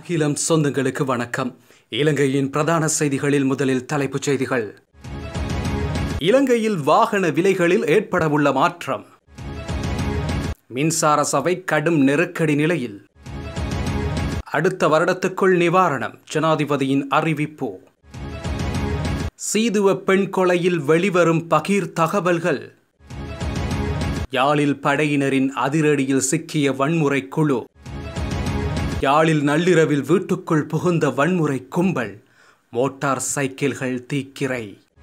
அகிலம் சொந்தங்களுக்கு வணக்கம் இலங்கையின் பிரதான செய்திகளில் முதலில் தலைப்புச் செய்திகள் இலங்கையில் வாகன விலைகளில் ஏற்படவுள்ள மாற்றம் மின்சார சபை கடும் நெருக்கடி நிலையில் அடுத்த வருடத்துக்குள் நிவாரணம் ஜனாதிபதியின் அறிவிப்பு சீதுவ பெண் கொலையில் வெளிவரும் பகீர் தகவல்கள் யாழில் படையினரின் அதிரடியில் சிக்கிய வன்முறை குழு யாழில் நள்ளிரவில் வீட்டுக்குள் புகுந்த வன்முறை கும்பல் மோட்டார் சைக்கிள்கள் தீக்கிரை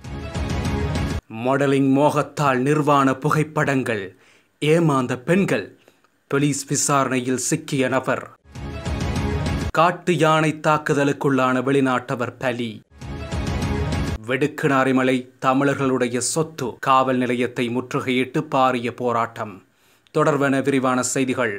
மாடலிங் மோகத்தால் நிர்வாண புகைப்படங்கள் ஏமாந்த பெண்கள் போலீஸ் விசாரணையில் சிக்கிய நபர் காட்டு யானை தாக்குதலுக்குள்ளான வெளிநாட்டவர் பலி வெடுக்குநாரிமலை தமிழர்களுடைய சொத்து காவல் நிலையத்தை முற்றுகையிட்டு பாரிய போராட்டம் தொடர்வன விரிவான செய்திகள்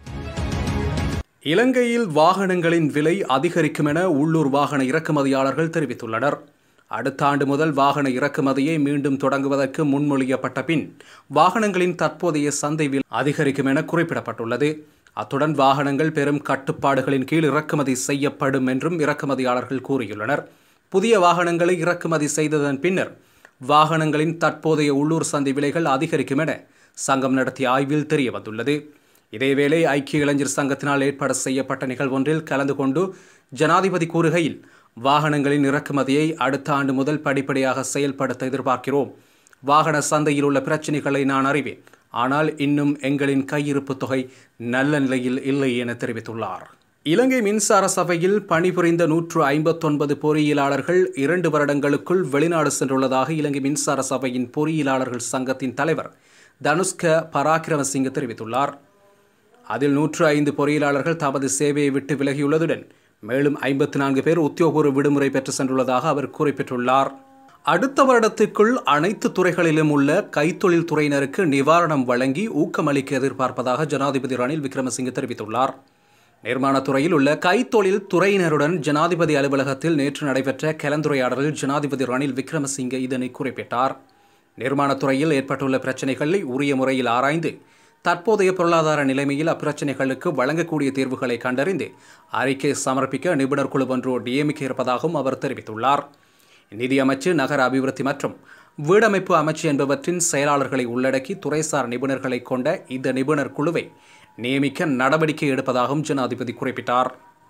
இலங்கையில் வாகனங்களின் விலை அதிகரிக்கும் என உள்ளூர் வாகன இறக்குமதியாளர்கள் தெரிவித்துள்ளனர் அடுத்த ஆண்டு முதல் வாகன இறக்குமதியை மீண்டும் தொடங்குவதற்கு முன்மொழியப்பட்ட பின் வாகனங்களின் தற்போதைய சந்தை விலை அதிகரிக்கும் என குறிப்பிடப்பட்டுள்ளது அத்துடன் வாகனங்கள் பெரும் கட்டுப்பாடுகளின் கீழ் இறக்குமதி செய்யப்படும் என்றும் இறக்குமதியாளர்கள் கூறியுள்ளனர் புதிய வாகனங்களை இறக்குமதி செய்ததன் பின்னர் வாகனங்களின் தற்போதைய உள்ளூர் சந்தை விலைகள் அதிகரிக்கும் என சங்கம் நடத்திய ஆய்வில் தெரிய வந்துள்ளது இதேவேளை ஐக்கிய இளைஞர் சங்கத்தினால் ஏற்பாடு செய்யப்பட்ட நிகழ்வொன்றில் கலந்து கொண்டு ஜனாதிபதி கூறுகையில் வாகனங்களின் இறக்குமதியை அடுத்த ஆண்டு முதல் படிப்படியாக செயல்படுத்த எதிர்பார்க்கிறோம் வாகன சந்தையில் உள்ள பிரச்சினைகளை நான் அறிவேன் ஆனால் இன்னும் எங்களின் கையிருப்பு தொகை நல்ல நிலையில் இல்லை என தெரிவித்துள்ளார் இலங்கை மின்சார சபையில் பணிபுரிந்த நூற்று ஐம்பத்தொன்பது பொறியியலாளர்கள் இரண்டு வருடங்களுக்குள் வெளிநாடு சென்றுள்ளதாக இலங்கை மின்சார சபையின் பொறியியலாளர்கள் சங்கத்தின் தலைவர் தனுஷ்க பராக்கிரமசிங்க தெரிவித்துள்ளார் அதில் நூற்று ஐந்து பொறியியலாளர்கள் தமது சேவையை விட்டு விலகியுள்ளதுடன் மேலும் ஐம்பத்தி நான்கு பேர் உத்தியோகபூர்வ விடுமுறை பெற்று சென்றுள்ளதாக அவர் குறிப்பிட்டுள்ளார் அடுத்த வருடத்திற்குள் அனைத்து துறைகளிலும் உள்ள கைத்தொழில் துறையினருக்கு நிவாரணம் வழங்கி ஊக்கமளிக்க எதிர்பார்ப்பதாக ஜனாதிபதி ரணில் விக்ரமசிங்க தெரிவித்துள்ளார் நிர்மாணத்துறையில் உள்ள கைத்தொழில் துறையினருடன் ஜனாதிபதி அலுவலகத்தில் நேற்று நடைபெற்ற கலந்துரையாடலில் ஜனாதிபதி ரணில் விக்ரமசிங்க இதனை குறிப்பிட்டார் நிர்மாணத்துறையில் ஏற்பட்டுள்ள பிரச்சினைகளை உரிய முறையில் ஆராய்ந்து தற்போதைய பொருளாதார நிலைமையில் அப்பிரச்சினைகளுக்கு வழங்கக்கூடிய தீர்வுகளை கண்டறிந்து அறிக்கை சமர்ப்பிக்க நிபுணர் குழு ஒன்று நியமிக்க இருப்பதாகவும் அவர் தெரிவித்துள்ளார் நிதியமைச்சு நகர அபிவிருத்தி மற்றும் வீடமைப்பு அமைச்சு என்பவற்றின் செயலாளர்களை உள்ளடக்கி துறைசார் நிபுணர்களை கொண்ட இந்த நிபுணர் குழுவை நியமிக்க நடவடிக்கை எடுப்பதாகவும் ஜனாதிபதி குறிப்பிட்டார்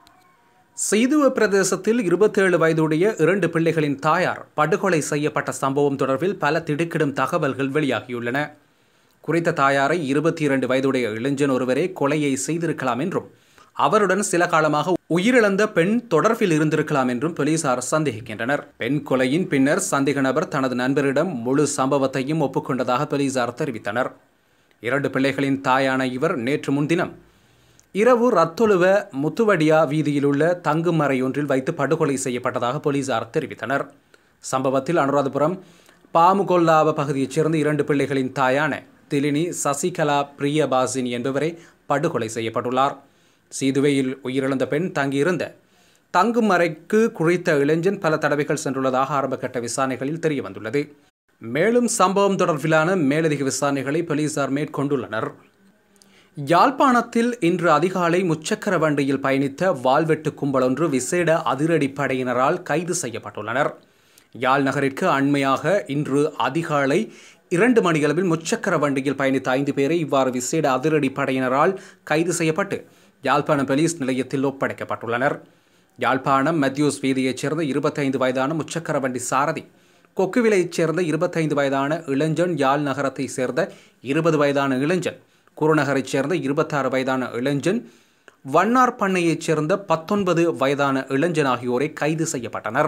செய்துவ பிரதேசத்தில் இருபத்தேழு வயதுடைய இரண்டு பிள்ளைகளின் தாயார் படுகொலை செய்யப்பட்ட சம்பவம் தொடர்பில் பல திடுக்கிடும் தகவல்கள் வெளியாகியுள்ளன குறித்த தாயாரை இருபத்தி இரண்டு வயதுடைய இளைஞன் ஒருவரே கொலையை செய்திருக்கலாம் என்றும் அவருடன் சில காலமாக உயிரிழந்த பெண் தொடர்பில் இருந்திருக்கலாம் என்றும் போலீசார் சந்தேகிக்கின்றனர் பெண் கொலையின் பின்னர் சந்தேக நபர் தனது நண்பரிடம் முழு சம்பவத்தையும் ஒப்புக்கொண்டதாக போலீசார் தெரிவித்தனர் இரண்டு பிள்ளைகளின் தாயான இவர் நேற்று முன்தினம் இரவு ரத்தொழுவ முத்துவடியா வீதியில் உள்ள தங்கும் அறையொன்றில் வைத்து படுகொலை செய்யப்பட்டதாக போலீசார் தெரிவித்தனர் சம்பவத்தில் அனுராதபுரம் பாமுகொல்லாவ பகுதியைச் சேர்ந்த இரண்டு பிள்ளைகளின் தாயான திலினி சசிகலா பிரியபாசினி என்பவரை படுகொலை செய்யப்பட்டுள்ளார் சீதுவையில் உயிரிழந்த பெண் தங்கியிருந்த தங்கும் அறைக்கு குறித்த இளைஞன் பல தடவைகள் சென்றுள்ளதாக ஆரம்பகட்ட விசாரணைகளில் தெரிய வந்துள்ளது மேலும் சம்பவம் தொடர்பிலான மேலதிக விசாரணைகளை போலீசார் மேற்கொண்டுள்ளனர் யாழ்ப்பாணத்தில் இன்று அதிகாலை முச்சக்கர வண்டியில் பயணித்த வால்வெட்டு கும்பலொன்று விசேட அதிரடி படையினரால் கைது செய்யப்பட்டுள்ளனர் யாழ் நகரிற்கு அண்மையாக இன்று அதிகாலை இரண்டு மணியளவில் முச்சக்கர வண்டியில் பயணித்த ஐந்து பேரை இவ்வாறு விசேட அதிரடி படையினரால் கைது செய்யப்பட்டு யாழ்ப்பாணம் போலீஸ் நிலையத்தில் ஒப்படைக்கப்பட்டுள்ளனர் யாழ்ப்பாணம் மத்யூஸ் வீதியைச் சேர்ந்த இருபத்தைந்து வயதான முச்சக்கர வண்டி சாரதி கொக்குவிலையைச் சேர்ந்த இருபத்தைந்து வயதான இளைஞன் யாழ் நகரத்தைச் சேர்ந்த இருபது வயதான இளைஞன் குருநகரைச் சேர்ந்த இருபத்தாறு வயதான இளைஞன் வண்ணார் பண்ணையைச் சேர்ந்த பத்தொன்பது வயதான இளைஞன் ஆகியோரை கைது செய்யப்பட்டனர்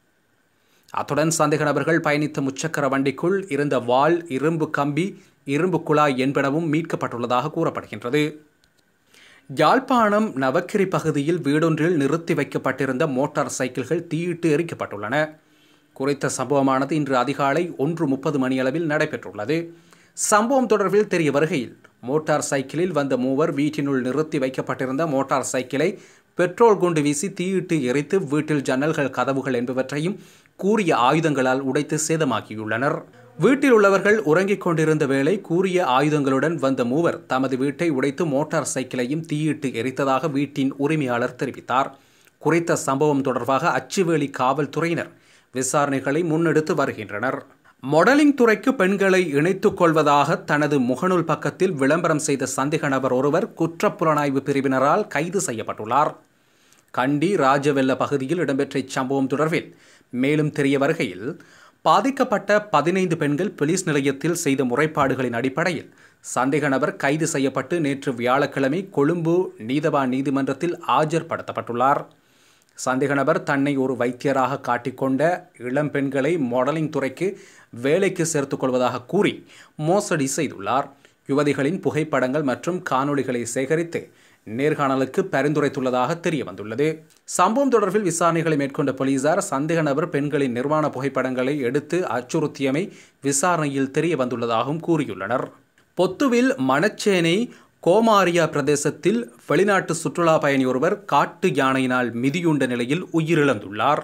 அத்துடன் சந்தேக நபர்கள் பயணித்த முச்சக்கர வண்டிக்குள் இருந்த வால் இரும்பு கம்பி இரும்பு குழாய் என்பனவும் மீட்கப்பட்டுள்ளதாக கூறப்படுகின்றது யாழ்ப்பாணம் நவக்கிரி பகுதியில் வீடொன்றில் நிறுத்தி வைக்கப்பட்டிருந்த மோட்டார் சைக்கிள்கள் தீயிட்டு எரிக்கப்பட்டுள்ளன குறித்த சம்பவமானது இன்று அதிகாலை ஒன்று முப்பது மணியளவில் நடைபெற்றுள்ளது சம்பவம் தொடர்பில் தெரிய வருகையில் மோட்டார் சைக்கிளில் வந்த மூவர் வீட்டினுள் நிறுத்தி வைக்கப்பட்டிருந்த மோட்டார் சைக்கிளை பெட்ரோல் குண்டு வீசி தீயிட்டு எரித்து வீட்டில் ஜன்னல்கள் கதவுகள் என்பவற்றையும் கூறிய ஆயுதங்களால் உடைத்து சேதமாக்கியுள்ளனர் வீட்டில் உள்ளவர்கள் உறங்கிக் கொண்டிருந்த வேளை கூறிய ஆயுதங்களுடன் வந்த மூவர் தமது வீட்டை உடைத்து மோட்டார் சைக்கிளையும் தீயிட்டு எரித்ததாக வீட்டின் உரிமையாளர் தெரிவித்தார் குறித்த சம்பவம் தொடர்பாக அச்சுவேலி காவல்துறையினர் விசாரணைகளை முன்னெடுத்து வருகின்றனர் மாடலிங் துறைக்கு பெண்களை இணைத்துக் கொள்வதாக தனது முகநூல் பக்கத்தில் விளம்பரம் செய்த சந்தேக நபர் ஒருவர் குற்றப்புலனாய்வு பிரிவினரால் கைது செய்யப்பட்டுள்ளார் கண்டி ராஜவெல்ல பகுதியில் இடம்பெற்ற இச்சம்பவம் தொடர்பில் மேலும் தெரிய வருகையில் பாதிக்கப்பட்ட பதினைந்து பெண்கள் போலீஸ் நிலையத்தில் செய்த முறைப்பாடுகளின் அடிப்படையில் சந்தேக நபர் கைது செய்யப்பட்டு நேற்று வியாழக்கிழமை கொழும்பு நீதவான் நீதிமன்றத்தில் ஆஜர்படுத்தப்பட்டுள்ளார் சந்தேக நபர் தன்னை ஒரு வைத்தியராக காட்டிக்கொண்ட இளம் பெண்களை மாடலிங் துறைக்கு வேலைக்கு சேர்த்துக் கொள்வதாக கூறி மோசடி செய்துள்ளார் யுவதிகளின் புகைப்படங்கள் மற்றும் காணொளிகளை சேகரித்து நேர்காணலுக்கு பரிந்துரைத்துள்ளதாக தெரிய வந்துள்ளது சம்பவம் தொடர்பில் விசாரணைகளை மேற்கொண்ட போலீசார் சந்தேக நபர் பெண்களின் நிர்வாண புகைப்படங்களை எடுத்து அச்சுறுத்தியமை விசாரணையில் தெரிய வந்துள்ளதாகவும் கூறியுள்ளனர் பொத்துவில் மணச்சேனை கோமாரியா பிரதேசத்தில் வெளிநாட்டு சுற்றுலா பயணி ஒருவர் காட்டு யானையினால் மிதியுண்ட நிலையில் உயிரிழந்துள்ளார்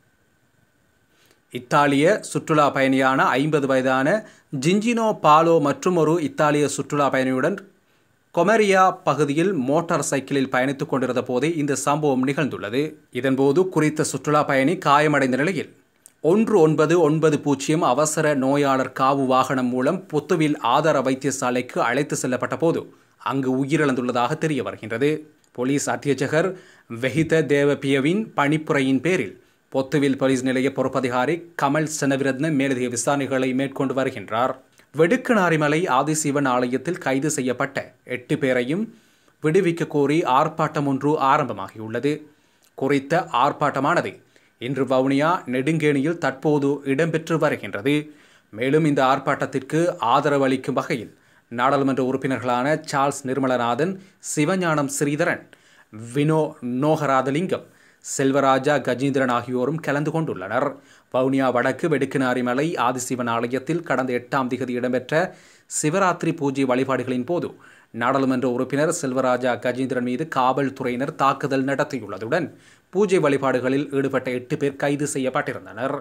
இத்தாலிய சுற்றுலா பயணியான ஐம்பது வயதான ஜிஞ்சினோ பாலோ மற்றும் ஒரு இத்தாலிய சுற்றுலா பயணியுடன் கொமரியா பகுதியில் மோட்டார் சைக்கிளில் பயணித்துக் கொண்டிருந்த போதே இந்த சம்பவம் நிகழ்ந்துள்ளது இதன்போது குறித்த சுற்றுலா பயணி காயமடைந்த நிலையில் ஒன்று ஒன்பது ஒன்பது பூஜ்ஜியம் அவசர நோயாளர் காவு வாகனம் மூலம் புத்துவில் ஆதார வைத்தியசாலைக்கு அழைத்து செல்லப்பட்ட போது அங்கு உயிரிழந்துள்ளதாக தெரிய வருகின்றது போலீஸ் அத்தியட்சகர் வெஹித தேவபியவின் பணிப்புரையின் பேரில் பொத்துவில் போலீஸ் நிலைய பொறுப்பதிகாரி கமல் செனவிரத்ன மேலதிக விசாரணைகளை மேற்கொண்டு வருகின்றார் வெடுக்கனாரிமலை ஆதிசிவன் ஆலயத்தில் கைது செய்யப்பட்ட எட்டு பேரையும் விடுவிக்க கோரி ஆர்ப்பாட்டம் ஒன்று ஆரம்பமாகியுள்ளது குறித்த ஆர்ப்பாட்டமானது இன்று வவுனியா நெடுங்கேணியில் தற்போது இடம்பெற்று வருகின்றது மேலும் இந்த ஆர்ப்பாட்டத்திற்கு ஆதரவு அளிக்கும் வகையில் நாடாளுமன்ற உறுப்பினர்களான சார்ல்ஸ் நிர்மலநாதன் சிவஞானம் ஸ்ரீதரன் வினோ நோகராதலிங்கம் செல்வராஜா கஜேந்திரன் ஆகியோரும் கலந்து கொண்டுள்ளனர் வவுனியா வடக்கு வெடுக்கினாரிமலை ஆதிசிவன் ஆலயத்தில் கடந்த எட்டாம் திகதி இடம்பெற்ற சிவராத்திரி பூஜை வழிபாடுகளின் போது நாடாளுமன்ற உறுப்பினர் செல்வராஜா கஜேந்திரன் மீது காவல்துறையினர் தாக்குதல் நடத்தியுள்ளதுடன் பூஜை வழிபாடுகளில் ஈடுபட்ட எட்டு பேர் கைது செய்யப்பட்டிருந்தனர்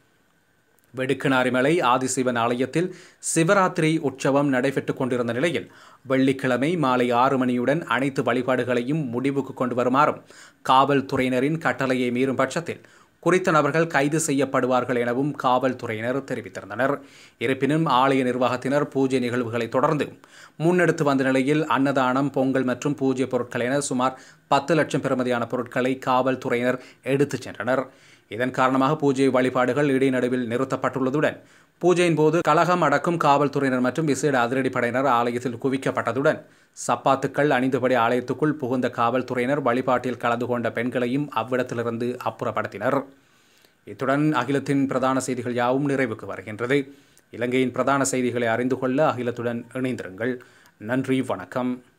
வெடுக்கனாரிமலை ஆதிசிவன் ஆலயத்தில் சிவராத்திரி உற்சவம் நடைபெற்றுக் கொண்டிருந்த நிலையில் வெள்ளிக்கிழமை மாலை ஆறு மணியுடன் அனைத்து வழிபாடுகளையும் முடிவுக்கு கொண்டு வருமாறும் காவல்துறையினரின் கட்டளையை மீறும் பட்சத்தில் குறித்த நபர்கள் கைது செய்யப்படுவார்கள் எனவும் காவல்துறையினர் தெரிவித்திருந்தனர் இருப்பினும் ஆலய நிர்வாகத்தினர் பூஜை நிகழ்வுகளை தொடர்ந்து முன்னெடுத்து வந்த நிலையில் அன்னதானம் பொங்கல் மற்றும் பூஜை பொருட்கள் என சுமார் பத்து லட்சம் பெறுமதியான பொருட்களை காவல்துறையினர் எடுத்துச் சென்றனர் இதன் காரணமாக பூஜை வழிபாடுகள் இடைநடுவில் நிறுத்தப்பட்டுள்ளதுடன் பூஜையின் போது கழகம் அடக்கும் காவல்துறையினர் மற்றும் விசேட அதிரடிப்படையினர் ஆலயத்தில் குவிக்கப்பட்டதுடன் சப்பாத்துக்கள் அணிந்தபடி ஆலயத்துக்குள் புகுந்த காவல்துறையினர் வழிபாட்டில் கலந்து கொண்ட பெண்களையும் அவ்விடத்திலிருந்து அப்புறப்படுத்தினர் இத்துடன் அகிலத்தின் பிரதான செய்திகள் யாவும் நிறைவுக்கு வருகின்றது இலங்கையின் பிரதான செய்திகளை அறிந்து கொள்ள அகிலத்துடன் இணைந்திருங்கள் நன்றி வணக்கம்